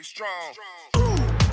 strong.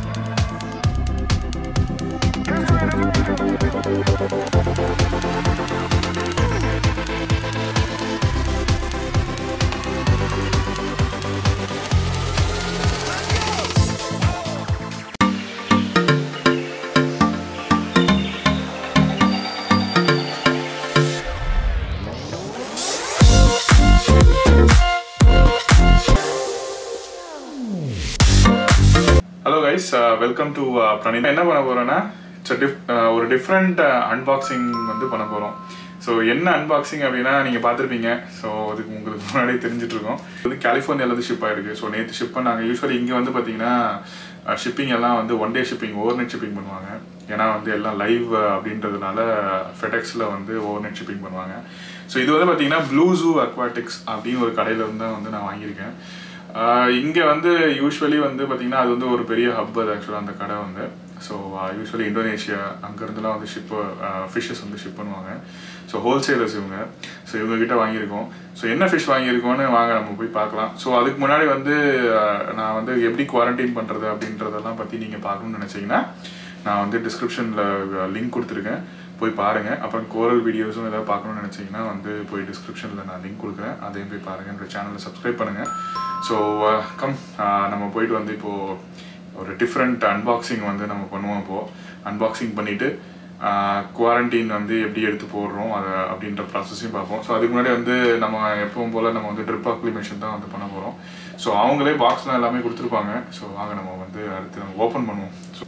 Hello guys welcome to Prani என்ன பண்ண போறோம்னா it's a diff- uh, ஒரு டிஃப்ரெண்ட் அன்பாக்சிங் வந்து பண்ண போகிறோம் ஸோ என்ன அன்பாக்சிங் அப்படின்னா நீங்கள் பார்த்துருப்பீங்க ஸோ அதுக்கு உங்களுக்கு முன்னாடியே தெரிஞ்சிட்டு இருக்கோம் இது கலிஃபோர்னியாவிலேருந்து ஷிப் ஆயிருக்கு ஸோ நேற்று ஷிப் பண்ணாங்க யூஸ்வலி இங்கே வந்து பார்த்தீங்கன்னா ஷிப்பிங் எல்லாம் வந்து one day shipping overnight shipping பண்ணுவாங்க ஏன்னா வந்து எல்லாம் லைவ் அப்படின்றதுனால ஃபெடெக்ஸில் வந்து ஓவர் நைட் ஷிப்பிங் பண்ணுவாங்க ஸோ இது வந்து பார்த்தீங்கன்னா ப்ளூ ஜூ அக்வாட்டிக்ஸ் அப்படின்னு ஒரு கடையில் இருந்து தான் வந்து நான் வாங்கியிருக்கேன் இங்கே வந்து யூஸ்வலி வந்து பார்த்தீங்கன்னா அது வந்து ஒரு பெரிய ஹப் அது ஆக்சுவலாக அந்த கடை வந்து ஸோ யூஸ்வலி இந்தோனேஷியா அங்கேருந்துலாம் வந்து ஷிப் ஃபிஷ்ஷஸ் வந்து ஷிப் பண்ணுவாங்க ஸோ ஹோல்சேலர்ஸ் இவங்க ஸோ இவங்க கிட்ட வாங்கியிருக்கோம் ஸோ என்ன ஃபிஷ் வாங்கியிருக்கோன்னு வாங்க நம்ம போய் பார்க்கலாம் ஸோ அதுக்கு முன்னாடி வந்து அஹ், நான் வந்து எப்படி குவாரண்டைன் பண்ணுறது அப்படின்றதெல்லாம் பற்றி நீங்கள் பார்க்கணும்னு நினச்சிங்கன்னா நான் வந்து டிஸ்கிரிப்ஷனில் லிங்க் கொடுத்துருக்கேன் போய் பாருங்கள் அப்புறம் கோரல் வீடியோஸும் ஏதாவது பார்க்கணும்னு நினச்சிங்கன்னா வந்து போய் டிஸ்கிரிப்ஷனில் நான் லிங்க் கொடுக்குறேன் அதையும் போய் பாருங்கள் என்னோட சேனலை சப்ஸ்கிரைப் பண்ணுங்கள் ஸோ கம் நம்ம போயிட்டு வந்து இப்போது ஒரு டிஃப்ரெண்ட் அன்பாக்சிங் வந்து நம்ம பண்ணுவோம் இப்போது அன்பாக்சிங் பண்ணிவிட்டு குவாரண்டைன் வந்து எப்படி எடுத்து போடுறோம் அதை அப்படின்ற ப்ராசஸையும் பார்ப்போம் ஸோ அதுக்கு முன்னாடி வந்து நம்ம எப்பவும் போல் நம்ம வந்து ட்ரிப் அக்ளிமேஷன் தான் வந்து பண்ண போகிறோம் ஸோ அவங்களே பாக்ஸ்லாம் எல்லாமே கொடுத்துருப்பாங்க ஸோ வாங்க நம்ம வந்து அடுத்து நம்ம ஓப்பன் பண்ணுவோம் ஸோ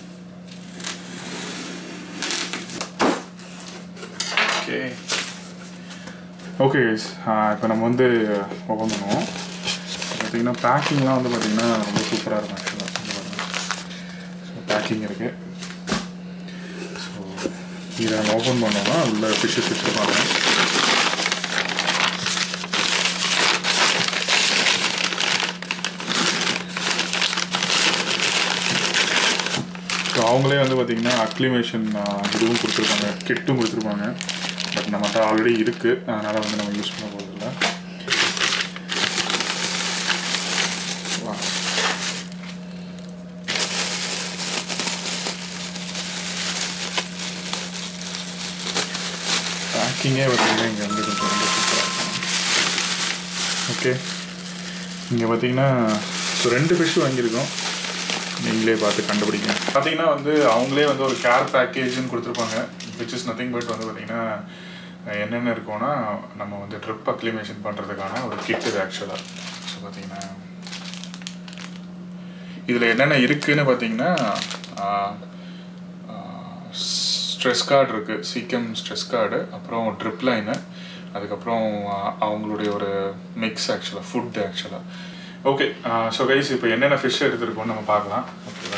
ஓகே ஓகே கைஸ் இப்போ நம்ம வந்து ஓப்பன் பண்ணுவோம் பார்த்தீங்கன்னா பேக்கிங்லாம் வந்து பார்த்தீங்கன்னா ரொம்ப சூப்பராக இருக்கும் ஆக்சுவலாக ஸோ பேக்கிங் இருக்குது ஸோ இதை நம்ம ஓப்பன் பண்ணோம்னா உள்ள ஃபிஷ்ஷஸ் வச்சுருப்பாங்க ஸோ அவங்களே வந்து பார்த்தீங்கன்னா அக்ளிமேஷன் இதுவும் கொடுத்துருப்பாங்க கிட்டும் கொடுத்துருப்பாங்க பட் நம்மகிட்ட ஆல்ரெடி இருக்குது அதனால் வந்து நம்ம யூஸ் பண்ண போகிறதில்ல வா பேக்கிங்கே பார்த்தீங்கன்னா இங்கே வந்து கொஞ்சம் ரொம்ப சூப்பராக இருக்கும் ஓகே இங்கே பார்த்தீங்கன்னா ஸோ ரெண்டு ஃபிஷ் வாங்கியிருக்கோம் நீங்களே பார்த்து கண்டுபிடிங்க பார்த்தீங்கன்னா வந்து அவங்களே வந்து ஒரு கேர் பேக்கேஜ்னு கொடுத்துருப்பாங்க விச் இஸ் நத்திங் பட் வந்து பார்த்தீங்கன்னா என்னென்ன இருக்கும்னா நம்ம வந்து ட்ரிப் அக்ளிமேஷன் பண்ணுறதுக்கான ஒரு கிட் இது ஆக்சுவலாக ஸோ பார்த்தீங்கன்னா இதில் என்னென்ன இருக்குன்னு பார்த்தீங்கன்னா ஸ்ட்ரெஸ் கார்டு இருக்குது சீக்கம் ஸ்ட்ரெஸ் கார்டு அப்புறம் ட்ரிப் லைனு அதுக்கப்புறம் ஆஹ், அவங்களுடைய ஒரு மிக்ஸ் ஆக்சுவலாக ஃபுட் ஆக்சுவலாக ஓகே ஸோ கைஸ் இப்போ என்னென்ன ஃபிஷ் எடுத்துருக்கோம்னு நம்ம பார்க்கலாம் ஓகேவா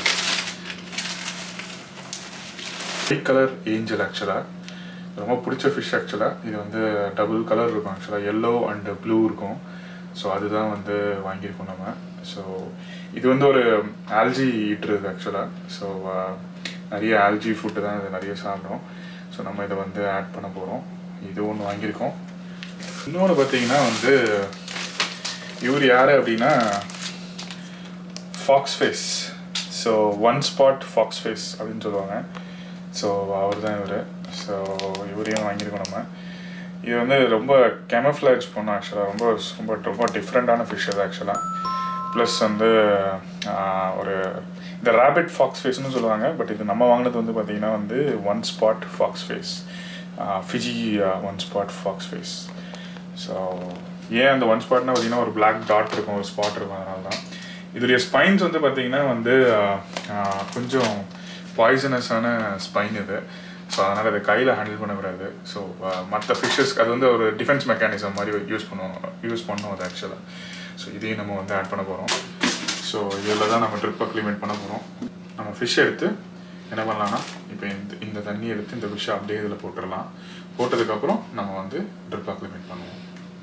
ஒயிட் கலர் ஏஞ்சல் ஆக்சுவலாக ரொம்ப பிடிச்ச ஃபிஷ் ஆக்சுவலாக இது வந்து டபுள் கலர் இருக்கும் ஆக்சுவலாக எல்லோ அண்டு ப்ளூ இருக்கும் ஸோ அதுதான் வந்து வாங்கியிருக்கோம் நம்ம ஸோ இது வந்து ஒரு ஆல்ஜி ஈட்டுறது ஆக்சுவலாக ஸோ நிறைய ஆல்ஜி ஃபுட்டு தான் இது நிறைய சாப்பிடும் ஸோ நம்ம இதை வந்து ஆட் பண்ண போகிறோம் இது ஒன்று வாங்கியிருக்கோம் இன்னொன்று பார்த்தீங்கன்னா வந்து இவர் யார் அப்படின்னா fox face so one spot fox face அப்படின்னு சொல்லுவாங்க ஸோ அவர் தான் இவர் ஸோ இவரையும் வாங்கியிருக்கோம் நம்ம இது வந்து ரொம்ப கெமஃப்ளாஜ் பண்ணோம் ஆக்சுவலாக ரொம்ப ரொம்ப ரொம்ப டிஃப்ரெண்ட்டான ஃபிஷ் அது ஆக்சுவலாக ப்ளஸ் வந்து ஆஹ், ஒரு இந்த ரேபிட் ஃபாக்ஸ் ஃபேஸ்னு சொல்லுவாங்க பட் இது நம்ம வாங்கினது வந்து பார்த்தீங்கன்னா வந்து one spot fox face Fiji one spot fox face so ஏன் அந்த ஒன் ஸ்பாட்னா பார்த்தீங்கன்னா ஒரு பிளாக் டாட் இருக்கும் ஒரு ஸ்பாட் இருக்கும் அதனால தான் இதோடைய ஸ்பைன்ஸ் வந்து பார்த்தீங்கன்னா வந்து ஆஹ், ஆஹ், கொஞ்சம் பாய்சனஸான ஸ்பைன் இது ஸோ அதனால் அதை கையில் ஹேண்டில் பண்ணக்கூடாது ஸோ மற்ற ஃபிஷ்ஷஸ்க்கு அது வந்து ஒரு டிஃபென்ஸ் மெக்கானிசம் மாதிரி யூஸ் பண்ணுவோம் யூஸ் பண்ணோம் அது ஆக்சுவலாக ஸோ இதையும் நம்ம வந்து ஆட் பண்ண போகிறோம் ஸோ இதில் தான் நம்ம ட்ரிப் அக்ளிமேட் பண்ண போகிறோம் நம்ம ஃபிஷ் எடுத்து என்ன பண்ணலாம்னா இப்போ இந்த இந்த தண்ணி எடுத்து இந்த ஃபிஷ்ஷை அப்படியே இதில் போட்டுடலாம் போட்டதுக்கப்புறம் நம்ம வந்து ட்ரிப் அக்ளிமேட் பண்ணுவோம்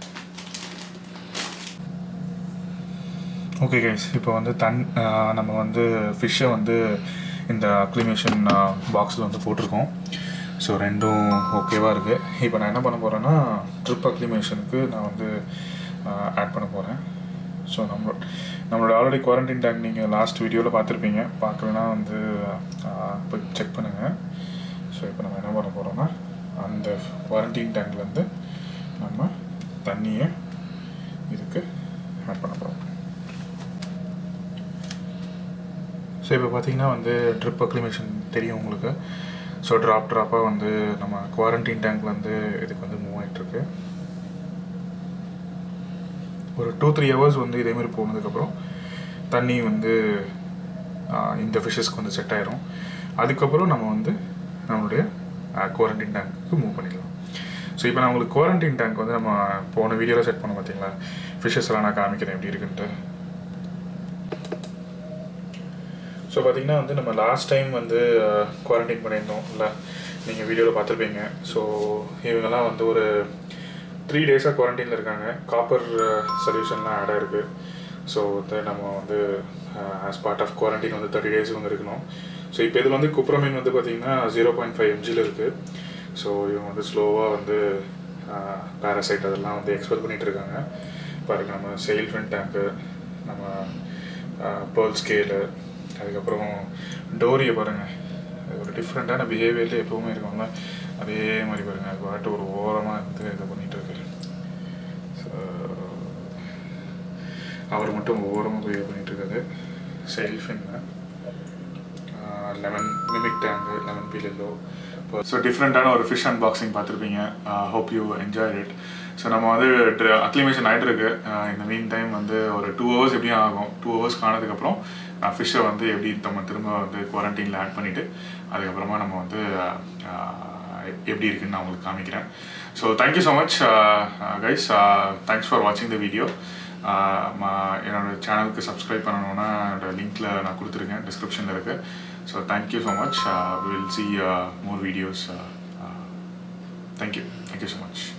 ஓகே கைஸ் இப்போ வந்து தன் ஆஹ் நம்ம வந்து ஃபிஷ்ஷை வந்து இந்த அக்ளிமேஷன் பாக்ஸில் வந்து போட்டிருக்கோம் ஸோ ரெண்டும் ஓகேவாக இருக்குது இப்போ நான் என்ன பண்ண போகிறேன்னா ட்ரிப் அக்ளிமேஷனுக்கு நான் வந்து ஆட் பண்ண போகிறேன் ஸோ நம்ம நம்மளோட ஆல்ரெடி குவாரண்டைன் டேங்க் நீங்கள் லாஸ்ட் வீடியோவில் பார்த்துருப்பீங்க பார்க்கலனா வந்து ஆஹ், போய் செக் பண்ணுங்கள் ஸோ இப்போ நம்ம என்ன பண்ண போகிறோம்னா அந்த குவாரண்டைன் டேங்க்லேருந்து நம்ம தண்ணியை இதுக்கு ஆட் பண்ண போகிறோம் ஸோ இப்போ பார்த்தீங்கன்னா வந்து ட்ரிப் அக்ளிமேஷன் தெரியும் உங்களுக்கு ஸோ ட்ராப் ட்ராப்பாக வந்து நம்ம குவாரண்டைன் டேங்க்லேருந்து இதுக்கு வந்து மூவ் ஆகிட்டுருக்கு ஒரு டூ த்ரீ ஹவர்ஸ் வந்து இதேமாரி போனதுக்கப்புறம் தண்ணி வந்து ஆஹ், இந்த ஃபிஷ்ஷஸ்க்கு வந்து செட் ஆயிரும் அதுக்கப்புறம் நம்ம வந்து நம்மளுடைய குவாரண்டைன் டேங்க்கு மூவ் பண்ணிடலாம் ஸோ இப்போ நான் உங்களுக்கு குவாரண்டைன் டேங்க் வந்து நம்ம போன வீடியோவில் செட் பண்ணோம் பார்த்தீங்களா ஃபிஷ்ஷஸ் எல்லாம் நான் காமிக்கிறேன் எப்படி இருக்குன்ட்டு ஸோ பார்த்தீங்கன்னா வந்து நம்ம லாஸ்ட் டைம் வந்து குவாரண்டைன் பண்ணியிருந்தோம் இல்லை நீங்கள் வீடியோவில் பார்த்துருப்பீங்க ஸோ இவங்கெல்லாம் வந்து ஒரு த்ரீ டேஸாக குவாரண்டைனில் இருக்காங்க காப்பர் சொல்யூஷன்லாம் ஆட் ஆயிருக்கு ஸோ வந்து நம்ம வந்து ஆஸ் பார்ட் ஆஃப் குவாரண்டைன் வந்து தேர்ட்டி டேஸ் இவங்க இருக்கணும் ஸோ இப்போ இதில் வந்து குப்ரமின் வந்து பார்த்தீங்கன்னா ஜீரோ பாயிண்ட் ஃபைவ் எம்ஜியில் இருக்குது ஸோ இவங்க வந்து ஸ்லோவாக வந்து பேராசைட் அதெல்லாம் வந்து எக்ஸ்பெல் பண்ணிட்டு இருக்காங்க பாருங்க நம்ம செயில் ஃப்ரண்ட் டேங்க்கு நம்ம பேர்ல் ஸ்கேலு அதுக்கப்புறம் டோரியை பாருங்கள் அது ஒரு டிஃப்ரெண்ட்டான பிஹேவியர்ல எப்பவுமே இருக்கும்ல அதே மாதிரி பாருங்க அது பாட்டு ஒரு ஓரமாக இருந்து இது பண்ணிட்டு இருக்கு ஸோ அவர் மட்டும் ஓரமாக போய் இது பண்ணிட்டு இருக்காரு செல்ஃபின்னு லெமன் மிமிக் டேங்கு லெமன் பீலோ ஸோ டிஃப்ரெண்ட்டான ஒரு ஃபிஷ் அன்பாக்சிங் பார்த்துருப்பீங்க hope you enjoy it so நம்ம வந்து அக்ளிமேஷன் ஆகிட்டு இருக்கு Uh, இந்த மீன் டைம் வந்து ஒரு டூ ஹவர்ஸ் எப்படியும் ஆகும் டூ ஹவர்ஸ் காணதுக்கப்புறம் நான் ஃபிஷ்ஷை வந்து எப்படி நம்ம திரும்ப வந்து குவாரண்டைனில் ஆட் பண்ணிவிட்டு அதுக்கப்புறமா நம்ம வந்து uh, எப்படி இருக்குன்னு நான் உங்களுக்கு காமிக்கிறேன் so thank you so much guys thanks for வாட்சிங் த வீடியோ என்னோட சேனலுக்கு சப்ஸ்கிரைப் பண்ணணுன்னா என்னோட லிங்க்கில் நான் கொடுத்துருக்கேன் டிஸ்கிரிப்ஷனில் இருக்குது so thank you so much will see more videos thank you thank you so much